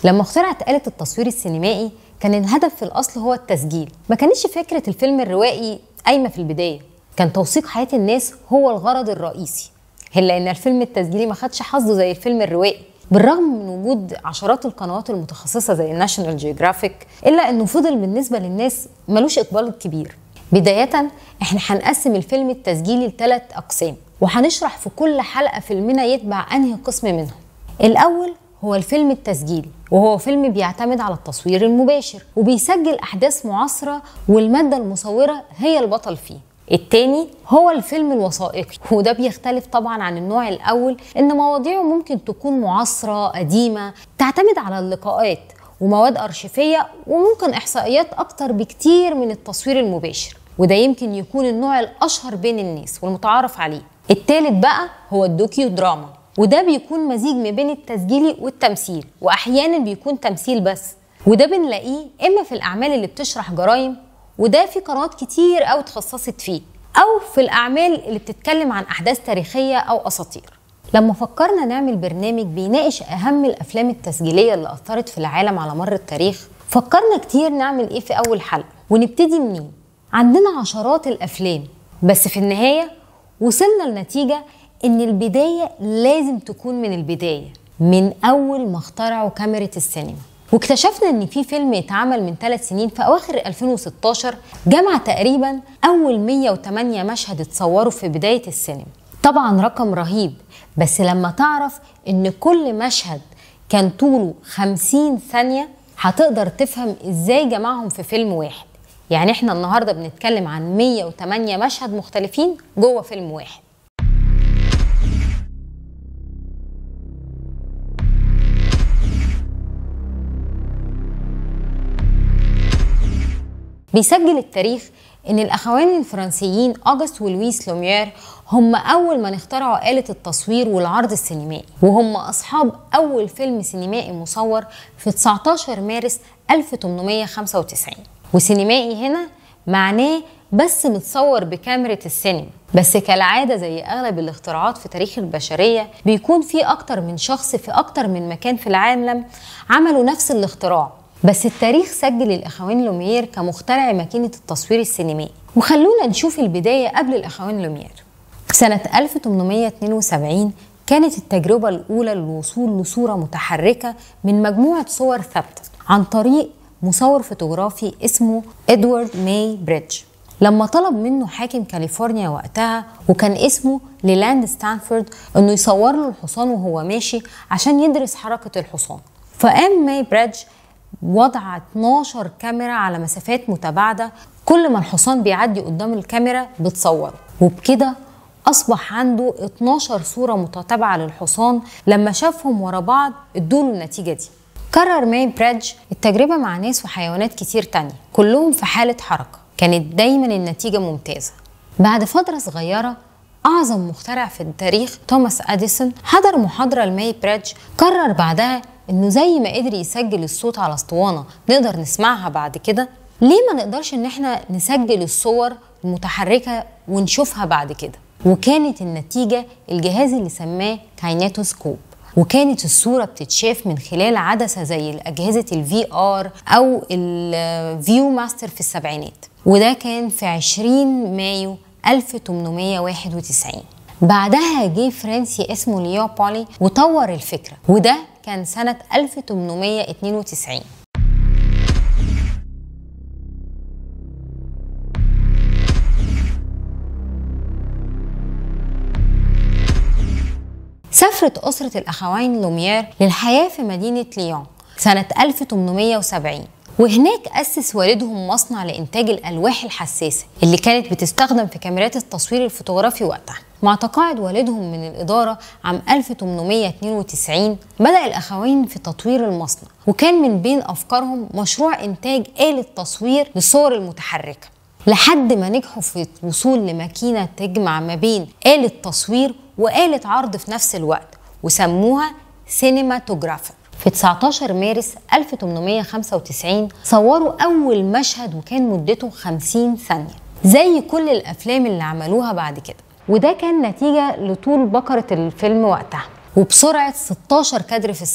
لما اخترعت آلة التصوير السينمائي كان الهدف في الأصل هو التسجيل ما كانش فكرة الفيلم الروائي قايمة في البداية كان توثيق حياة الناس هو الغرض الرئيسي إلا إن الفيلم التسجيلي ما خدش حظه زي الفيلم الروائي بالرغم من وجود عشرات القنوات المتخصصة زي الناشونال جيوغرافيك إلا إنه فضل بالنسبة للناس ملوش إقبال كبير بداية إحنا هنقسم الفيلم التسجيلي لثلاث أقسام وهنشرح في كل حلقة فيلمنا يتبع أنهي قسم منهم الأول هو الفيلم التسجيلي وهو فيلم بيعتمد على التصوير المباشر وبيسجل أحداث معاصرة والمادة المصورة هي البطل فيه التاني هو الفيلم الوثائقي وده بيختلف طبعا عن النوع الأول إن مواضيعه ممكن تكون معاصرة قديمة تعتمد على اللقاءات ومواد أرشيفية وممكن إحصائيات أكتر بكتير من التصوير المباشر وده يمكن يكون النوع الأشهر بين الناس والمتعارف عليه التالت بقى هو الدوكيو دراما وده بيكون مزيج ما بين التسجيلي والتمثيل واحيانا بيكون تمثيل بس وده بنلاقيه اما في الاعمال اللي بتشرح جرائم وده في قنوات كتير قوي اتخصصت فيه او في الاعمال اللي بتتكلم عن احداث تاريخيه او اساطير لما فكرنا نعمل برنامج بيناقش اهم الافلام التسجيليه اللي اثرت في العالم على مر التاريخ فكرنا كتير نعمل ايه في اول حلقه ونبتدي منين عندنا عشرات الافلام بس في النهايه وصلنا لنتيجه ان البدايه لازم تكون من البدايه من اول ما اخترعوا كاميرا السينما واكتشفنا ان في فيلم اتعمل من ثلاث سنين في اواخر 2016 جمع تقريبا اول 108 مشهد اتصوروا في بدايه السينما طبعا رقم رهيب بس لما تعرف ان كل مشهد كان طوله 50 ثانيه هتقدر تفهم ازاي جمعهم في فيلم واحد يعني احنا النهارده بنتكلم عن 108 مشهد مختلفين جوه فيلم واحد بيسجل التاريخ ان الاخوان الفرنسيين اوغست ولويس لوميير هم اول من اخترعوا آلة التصوير والعرض السينمائي وهم اصحاب اول فيلم سينمائي مصور في 19 مارس 1895 وسينمائي هنا معناه بس متصور بكاميرا السينما بس كالعادة زي أغلب الاختراعات في تاريخ البشرية بيكون في أكتر من شخص في أكتر من مكان في العالم عملوا نفس الاختراع بس التاريخ سجل الأخوين لوميير كمخترع ماكينة التصوير السينمائي وخلونا نشوف البداية قبل الأخوين لوميير سنة 1872 كانت التجربة الأولى للوصول لصورة متحركة من مجموعة صور ثابتة عن طريق مصور فوتوغرافي اسمه إدوارد ماي بريدج لما طلب منه حاكم كاليفورنيا وقتها وكان اسمه ليلاند ستانفورد انه يصور له الحصان وهو ماشي عشان يدرس حركة الحصان فقام ماي بريدج وضع 12 كاميرا على مسافات متباعدة كل ما الحصان بيعدي قدام الكاميرا بتصوره وبكده أصبح عنده 12 صورة متتابعة للحصان لما شافهم ورا بعض ادوله النتيجة دي كرر ماي بريدج التجربة مع ناس وحيوانات كتير تانية كلهم في حالة حركة كانت دايما النتيجة ممتازة بعد فترة صغيرة أعظم مخترع في التاريخ توماس أديسون حضر محاضرة لماي بريدج قرر بعدها إنه زي ما قدر يسجل الصوت على اسطوانة نقدر نسمعها بعد كده ليه ما نقدرش إن احنا نسجل الصور المتحركة ونشوفها بعد كده وكانت النتيجة الجهاز اللي سماه كايناتوسكوب وكانت الصورة بتتشاف من خلال عدسة زي أجهزة الفي آر أو الفيو ماستر في السبعينات وده كان في 20 مايو 1891 بعدها جه فرنسي اسمه ليو بولي وطور الفكرة وده كان سنة 1892 سافرت أسرة الأخوين لوميير للحياة في مدينة ليون سنة 1870 وهناك أسس والدهم مصنع لإنتاج الألواح الحساسة اللي كانت بتستخدم في كاميرات التصوير الفوتوغرافي وقتها مع تقاعد والدهم من الإدارة عام 1892 بدأ الأخوين في تطوير المصنع وكان من بين أفكارهم مشروع إنتاج آلة تصوير للصور المتحركة لحد ما نجحوا في الوصول لماكينة تجمع ما بين آلة تصوير وآلة عرض في نفس الوقت وسموها سينماتوجرافر في 19 مارس 1895 صوروا أول مشهد وكان مدته 50 ثانية زي كل الأفلام اللي عملوها بعد كده وده كان نتيجة لطول بكرة الفيلم وقتها وبسرعة 16 كادر في الثانية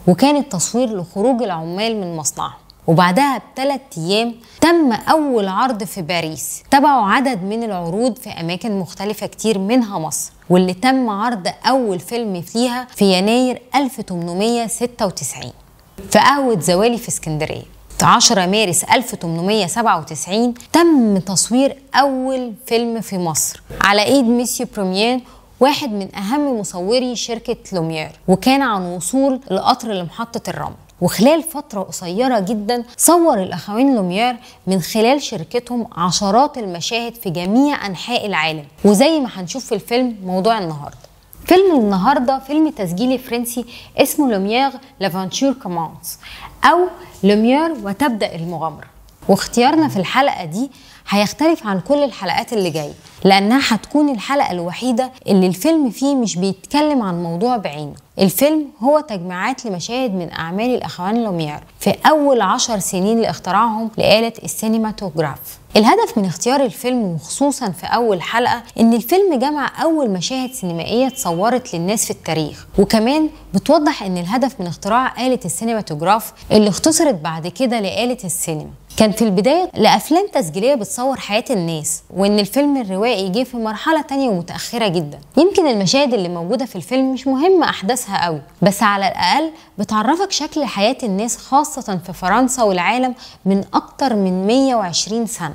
وكان التصوير لخروج العمال من مصنعهم وبعدها بثلاث أيام تم أول عرض في باريس تبعوا عدد من العروض في أماكن مختلفة كتير منها مصر واللي تم عرض أول فيلم فيها في يناير 1896 في قهوة زوالي في اسكندرية 10 مارس 1897 تم تصوير أول فيلم في مصر على إيد ميسيو بروميان واحد من أهم مصوري شركة لومير وكان عن وصول القطر لمحطة الرمل وخلال فترة قصيرة جدا صور الأخوين لومير من خلال شركتهم عشرات المشاهد في جميع أنحاء العالم وزي ما هنشوف في الفيلم موضوع النهاردة فيلم النهاردة فيلم تسجيلي فرنسي اسمه لومير لافانتور كومانس أو لومير وتبدأ المغامرة واختيارنا في الحلقة دي هيختلف عن كل الحلقات اللي جايه لانها هتكون الحلقه الوحيده اللي الفيلم فيه مش بيتكلم عن موضوع بعينه الفيلم هو تجميعات لمشاهد من اعمال الاخوان لومير في اول عشر سنين لاختراعهم لآلة السينماتوجراف الهدف من اختيار الفيلم وخصوصا في اول حلقه ان الفيلم جمع اول مشاهد سينمائيه اتصورت للناس في التاريخ وكمان بتوضح ان الهدف من اختراع آلة السينماتوجراف اللي اختصرت بعد كده لآلة السينما كان في البداية لأفلام تسجيلية بتصور حياة الناس وإن الفيلم الروائي جه في مرحلة تانية ومتأخرة جدا يمكن المشاهد اللي موجودة في الفيلم مش مهم أحداثها قوي بس على الأقل بتعرفك شكل حياة الناس خاصة في فرنسا والعالم من أكتر من 120 سنة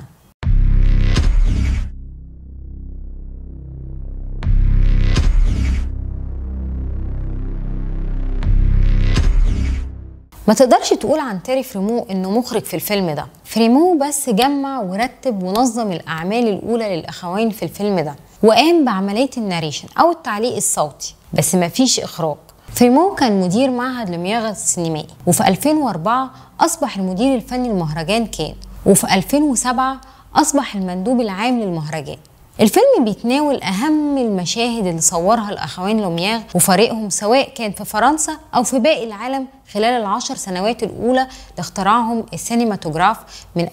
ما تقدرش تقول عن تيري فريمو انه مخرج في الفيلم ده فريمو بس جمع ورتب ونظم الاعمال الاولى للاخوين في الفيلم ده وقام بعمليه الناريشن او التعليق الصوتي بس ما فيش اخراج فريمو كان مدير معهد لمياغ السينمائي وفي 2004 اصبح المدير الفني للمهرجان كان وفي 2007 اصبح المندوب العام للمهرجان الفيلم بيتناول أهم المشاهد اللي صورها الأخوين لومياغ وفريقهم سواء كان في فرنسا أو في باقي العالم خلال العشر سنوات الأولى لاختراعهم السينماتوجراف من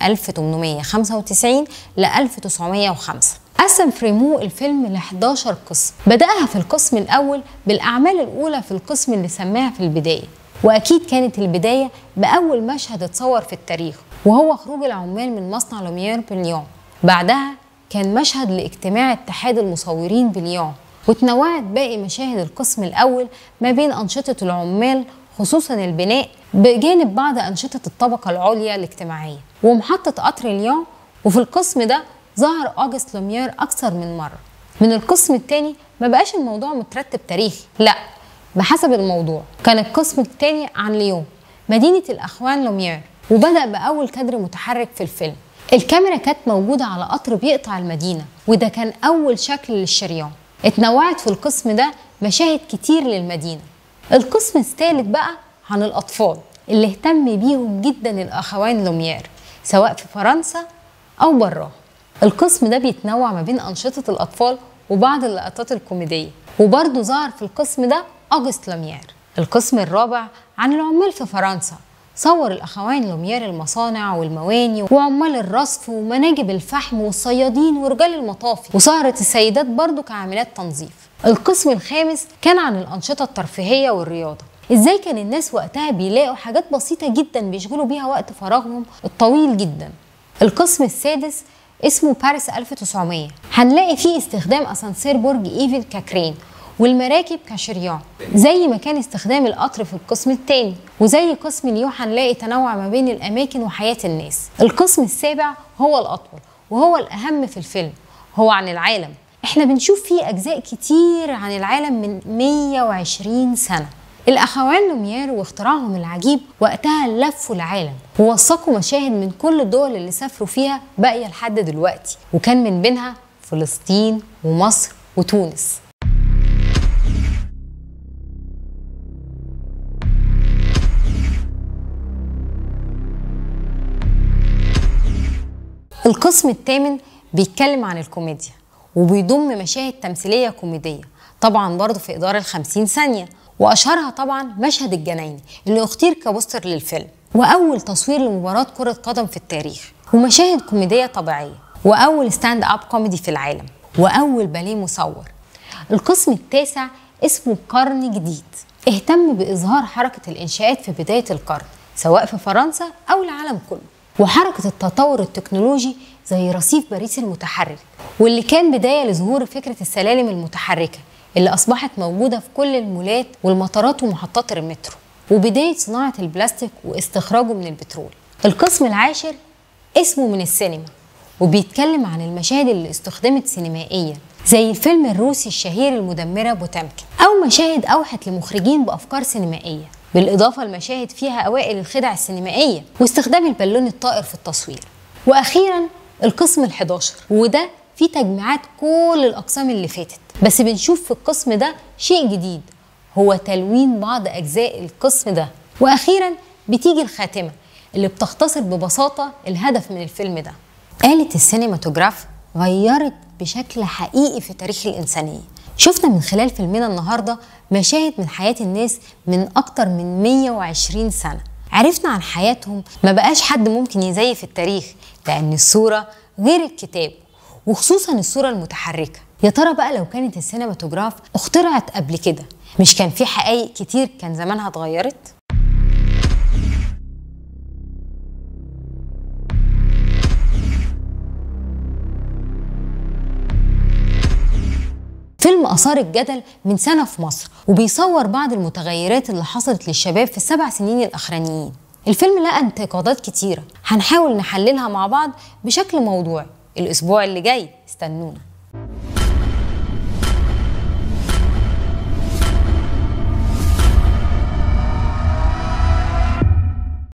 1895 ل 1905 قسم فريمو الفيلم ل 11 قسم بدأها في القسم الأول بالأعمال الأولى في القسم اللي سماها في البداية وأكيد كانت البداية بأول مشهد اتصور في التاريخ وهو خروج العمال من مصنع لوميير باليوم بعدها كان مشهد لاجتماع اتحاد المصورين باليوم وتنوعت باقي مشاهد القسم الأول ما بين أنشطة العمال خصوصا البناء بجانب بعض أنشطة الطبقة العليا الاجتماعية ومحطة قطر اليوم وفي القسم ده ظهر أوجست لومير أكثر من مرة من القسم الثاني ما بقاش الموضوع مترتب تاريخي لا بحسب الموضوع كان القسم الثاني عن ليون مدينة الأخوان لومير وبدأ بأول كادر متحرك في الفيلم الكاميرا كانت موجودة على قطر بيقطع المدينة وده كان أول شكل للشريان اتنوعت في القسم ده مشاهد كتير للمدينة القسم الثالث بقى عن الأطفال اللي اهتم بيهم جدا الأخوان لومير سواء في فرنسا أو براها القسم ده بيتنوع ما بين أنشطة الأطفال وبعض اللقطات الكوميدية وبرضه ظهر في القسم ده أوجست لومير القسم الرابع عن العمال في فرنسا صور الأخوين لومير المصانع والمواني وعمال الرصف ومناجب الفحم والصيادين ورجال المطافي وسهرة السيدات برضو كعاملات تنظيف القسم الخامس كان عن الأنشطة الترفيهية والرياضة ازاي كان الناس وقتها بيلاقوا حاجات بسيطة جدا بيشغلوا بيها وقت فراغهم الطويل جدا القسم السادس اسمه باريس 1900 هنلاقي فيه استخدام اسانسير برج ايفل ككرين والمراكب كشريان زي ما كان استخدام القطر في القسم الثاني وزي قسم اليو هنلاقي تنوع ما بين الاماكن وحياه الناس القسم السابع هو الاطول وهو الاهم في الفيلم هو عن العالم احنا بنشوف فيه اجزاء كتير عن العالم من 120 سنه الأخوان لوميير واختراعهم العجيب وقتها لفوا العالم ووثقوا مشاهد من كل الدول اللي سافروا فيها باقية لحد دلوقتي وكان من بينها فلسطين ومصر وتونس القسم الثامن بيتكلم عن الكوميديا وبيضم مشاهد تمثيلية كوميدية طبعا برضه في إدارة الخمسين ثانية وأشهرها طبعا مشهد الجناين اللي اختير كبوستر للفيلم وأول تصوير لمباراة كرة قدم في التاريخ ومشاهد كوميدية طبيعية وأول ستاند أب كوميدي في العالم وأول باليه مصور القسم التاسع اسمه قرن جديد اهتم بإظهار حركة الإنشاءات في بداية القرن سواء في فرنسا أو العالم كله وحركة التطور التكنولوجي زي رصيف باريس المتحرك واللي كان بداية لظهور فكرة السلالم المتحركة اللي أصبحت موجودة في كل المولات والمطارات ومحطات المترو وبداية صناعة البلاستيك واستخراجه من البترول القسم العاشر اسمه من السينما وبيتكلم عن المشاهد اللي استخدمت سينمائيا زي الفيلم الروسي الشهير المدمرة بوتامكن أو مشاهد أوحت لمخرجين بأفكار سينمائية بالإضافة لمشاهد فيها أوائل الخدع السينمائية واستخدام البالون الطائر في التصوير وأخيرا القسم ال11 وده فيه تجميعات كل الأقسام اللي فاتت بس بنشوف في القسم ده شيء جديد هو تلوين بعض أجزاء القسم ده وأخيرا بتيجي الخاتمة اللي بتختصر ببساطة الهدف من الفيلم ده آلة السينماتوجراف غيرت بشكل حقيقي في تاريخ الإنسانية شفنا من خلال فيلمنا النهاردة مشاهد من حياة الناس من أكتر من 120 سنة عرفنا عن حياتهم ما بقاش حد ممكن يزيف التاريخ لأن الصورة غير الكتاب وخصوصا الصورة المتحركة يا ترى بقى لو كانت السينماتوجراف اخترعت قبل كده مش كان في حقائق كتير كان زمانها اتغيرت؟ فيلم أثار الجدل من سنة في مصر وبيصور بعض المتغيرات اللي حصلت للشباب في السبع سنين الأخرانيين الفيلم لقى انتقادات كتيرة هنحاول نحللها مع بعض بشكل موضوعي الأسبوع اللي جاي استنونا